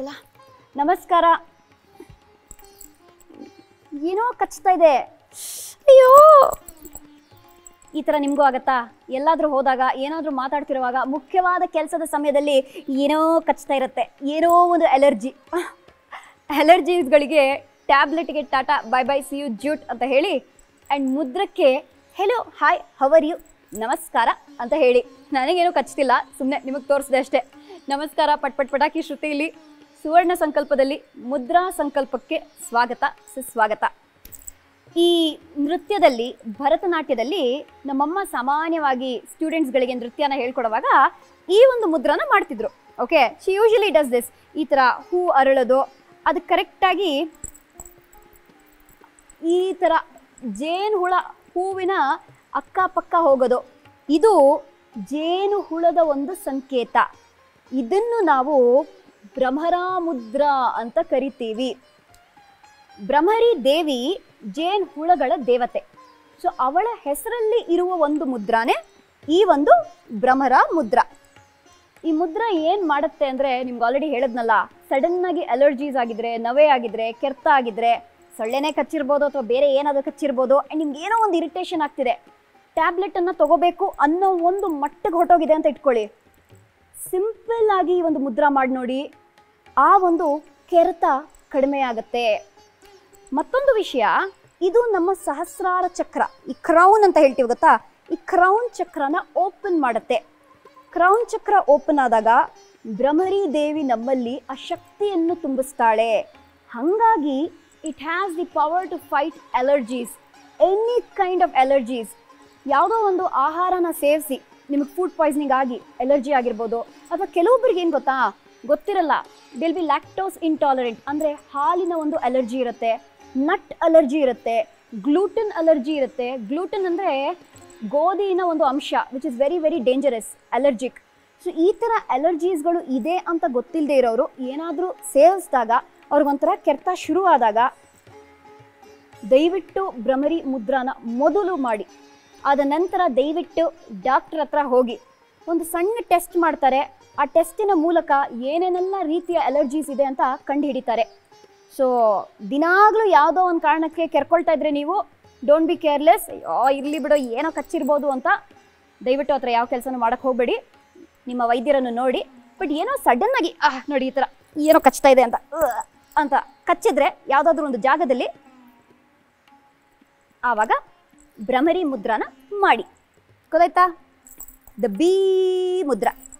ಆಗ್ತಿಲ್ಲ ನಮಸ್ಕಾರ ಏನೋ ಕಚ್ತಾ ಇದೆ ಅಯ್ಯೋ ಈ ಥರ ನಿಮಗೂ ಆಗತ್ತಾ ಎಲ್ಲಾದರೂ ಹೋದಾಗ ಏನಾದರೂ ಮಾತಾಡ್ತಿರುವಾಗ ಮುಖ್ಯವಾದ ಕೆಲಸದ ಸಮಯದಲ್ಲಿ ಏನೋ ಕಚ್ತಾ ಇರುತ್ತೆ ಏನೋ ಒಂದು ಅಲರ್ಜಿ ಅಲರ್ಜೀಸ್ಗಳಿಗೆ ಟ್ಯಾಬ್ಲೆಟ್ಗೆ tata bye bye see you ಜ್ಯೂಟ್ ಅಂತ ಹೇಳಿ ಆ್ಯಂಡ್ ಮುದ್ರಕ್ಕೆ ಹೆಲೋ ಹಾಯ್ ಹವರ್ ಯು ನಮಸ್ಕಾರ ಅಂತ ಹೇಳಿ ನನಗೇನು ಕಚ್ತಿಲ್ಲ ಸುಮ್ಮನೆ ನಿಮಗೆ ತೋರಿಸಿದೆ ಅಷ್ಟೇ ನಮಸ್ಕಾರ ಪಟ್ ಪಟ್ ಪಟಾಕಿ ಶ್ರುತಿಯಲ್ಲಿ ಸುವರ್ಣ ಸಂಕಲ್ಪದಲ್ಲಿ ಮುದ್ರಾ ಸಂಕಲ್ಪಕ್ಕೆ ಸ್ವಾಗತ ಸುಸ್ವಾಗತ ಈ ನೃತ್ಯದಲ್ಲಿ ಭರತನಾಟ್ಯದಲ್ಲಿ ನಮ್ಮಮ್ಮ ಸಾಮಾನ್ಯವಾಗಿ ಸ್ಟೂಡೆಂಟ್ಸ್ಗಳಿಗೆ ನೃತ್ಯನ ಹೇಳ್ಕೊಡುವಾಗ ಈ ಒಂದು ಮುದ್ರನ ಮಾಡ್ತಿದ್ರು okay she usually does this ಈ ಥರ ಹೂ ಅರಳೋದು ಅದು ಕರೆಕ್ಟಾಗಿ ಈ ಥರ ಜೇನು ಹುಳ ಹೂವಿನ ಅಕ್ಕಪಕ್ಕ ಹೋಗೋದು ಇದು ಜೇನು ಹುಳದ ಒಂದು ಸಂಕೇತ ಇದನ್ನು ನಾವು ಭ್ರಮರಾ ಮುದ್ರಾ ಅಂತ ಕರಿತೀವಿ ಭ್ರಮರಿ ದೇವಿ ಜೇನ್ ಹುಳಗಳ ದೇವತೆ ಸೊ ಅವಳ ಹೆಸರಲ್ಲಿ ಇರುವ ಒಂದು ಮುದ್ರಾನೇ ಈ ಒಂದು ಭ್ರಮರ ಮುದ್ರಾ ಈ ಮುದ್ರಾ ಏನು ಮಾಡುತ್ತೆ ಅಂದರೆ ನಿಮ್ಗೆ ಆಲ್ರೆಡಿ ಹೇಳಿದ್ನಲ್ಲ ಸಡನ್ನಾಗಿ ಅಲರ್ಜೀಸ್ ಆಗಿದ್ರೆ ನವೆ ಆಗಿದ್ರೆ ಕೆರ್ತ ಆಗಿದ್ರೆ ಸೊಳ್ಳೆನೇ ಕಚ್ಚಿರ್ಬೋದು ಅಥವಾ ಬೇರೆ ಏನಾದರೂ ಕಚ್ಚಿರ್ಬೋದು ಆ್ಯಂಡ್ ನಿಮ್ಗೆ ಏನೋ ಒಂದು ಇರಿಟೇಷನ್ ಆಗ್ತಿದೆ ಟ್ಯಾಬ್ಲೆಟನ್ನು ತಗೋಬೇಕು ಅನ್ನೋ ಒಂದು ಮಟ್ಟಿಗೆ ಹೊಟ್ಟೋಗಿದೆ ಅಂತ ಇಟ್ಕೊಳ್ಳಿ ಸಿಂಪಲ್ ಆಗಿ ಈ ಒಂದು ಮುದ್ರಾ ಮಾಡಿ ನೋಡಿ ಆ ಒಂದು ಕೆರೆತ ಕಡಿಮೆ ಆಗುತ್ತೆ ಮತ್ತೊಂದು ವಿಷಯ ಇದು ನಮ್ಮ ಸಹಸ್ರಾರ ಚಕ್ರ ಈ ಕ್ರೌನ್ ಅಂತ ಹೇಳ್ತೀವಿ ಗೊತ್ತಾ ಈ ಕ್ರೌನ್ ಚಕ್ರನ ಓಪನ್ ಮಾಡುತ್ತೆ ಕ್ರೌನ್ ಚಕ್ರ ಓಪನ್ ಆದಾಗ ಭ್ರಮರಿ ದೇವಿ ನಮ್ಮಲ್ಲಿ ಆ ಶಕ್ತಿಯನ್ನು ತುಂಬಿಸ್ತಾಳೆ ಹಾಗಾಗಿ it has the power to fight allergies any kind of allergies ಯಾವುದೋ ಒಂದು ಆಹಾರನ ಸೇವಿಸಿ ನಿಮಗೆ ಫುಡ್ ಪಾಯ್ಸನಿಂಗ್ ಆಗಿ ಎಲರ್ಜಿ ಆಗಿರ್ಬೋದು ಅಥವಾ ಕೆಲವೊಬ್ಬರಿಗೆ ಏನು ಗೊತ್ತಾ ಗೊತ್ತಿರಲ್ಲ ವಿಲ್ ಬಿ ಲ್ಯಾಕ್ಟೋಸ್ ಇಂಟಾಲರೆಂಟ್ ಅಂದರೆ ಹಾಲಿನ ಒಂದು ಅಲರ್ಜಿ ಇರುತ್ತೆ ನಟ್ ಅಲರ್ಜಿ ಇರುತ್ತೆ ಗ್ಲೂಟನ್ ಅಲರ್ಜಿ ಇರುತ್ತೆ ಗ್ಲೂಟನ್ ಅಂದರೆ ಗೋಧಿನ ಒಂದು ಅಂಶ which is very very dangerous allergic so ಈ ಥರ ಅಲರ್ಜೀಸ್ಗಳು ಇದೆ ಅಂತ ಗೊತ್ತಿಲ್ಲದೆ ಇರೋರು ಏನಾದರೂ ಸೇವಿಸಿದಾಗ ಅವ್ರಿಗೊಂಥರ ಕೆರೆತ ಶುರು ಆದಾಗ ದಯವಿಟ್ಟು ಭ್ರಮರಿ ಮುದ್ರಾನ ಮೊದಲು ಮಾಡಿ ಆದ ನಂತರ ದಯವಿಟ್ಟು ಡಾಕ್ಟರ್ ಹತ್ರ ಹೋಗಿ ಒಂದು ಸಣ್ಣ ಟೆಸ್ಟ್ ಮಾಡ್ತಾರೆ ಆ ಟೆಸ್ಟಿನ ಮೂಲಕ ಏನೇನೆಲ್ಲ ರೀತಿಯ ಅಲರ್ಜೀಸ್ ಇದೆ ಅಂತ ಕಂಡು ಹಿಡಿತಾರೆ ಸೊ ದಿನಾಗಲೂ ಯಾವುದೋ ಒಂದು ಕಾರಣಕ್ಕೆ ಕೆರ್ಕೊಳ್ತಾ ಇದ್ರೆ ನೀವು ಡೋಂಟ್ ಬಿ ಕೇರ್ಲೆಸ್ ಅಯ್ಯೋ ಇರಲಿ ಬಿಡೋ ಏನೋ ಕಚ್ಚಿರ್ಬೋದು ಅಂತ ದಯವಿಟ್ಟು ಹತ್ರ ಯಾವ ಕೆಲಸನೂ ಮಾಡೋಕ್ಕೆ ಹೋಗಬೇಡಿ ನಿಮ್ಮ ವೈದ್ಯರನ್ನು ನೋಡಿ ಬಟ್ ಏನೋ ಸಡನ್ನಾಗಿ ಆಹ್ ನೋಡಿ ಈ ಥರ ಏನೋ ಕಚ್ತಾ ಇದೆ ಅಂತ "ಉವ್ವ್" ಅಂತ ಕಚ್ಚಿದ್ರೆ ಯಾವುದಾದ್ರೂ ಒಂದು ಜಾಗದಲ್ಲಿ ಆವಾಗ ಭ್ರಮರಿ ಮುದ್ರಾನ ಮಾಡಿ ಗೊತ್ತಾಯ್ತಾ ದ ಬೀ ಮುದ್ರಾ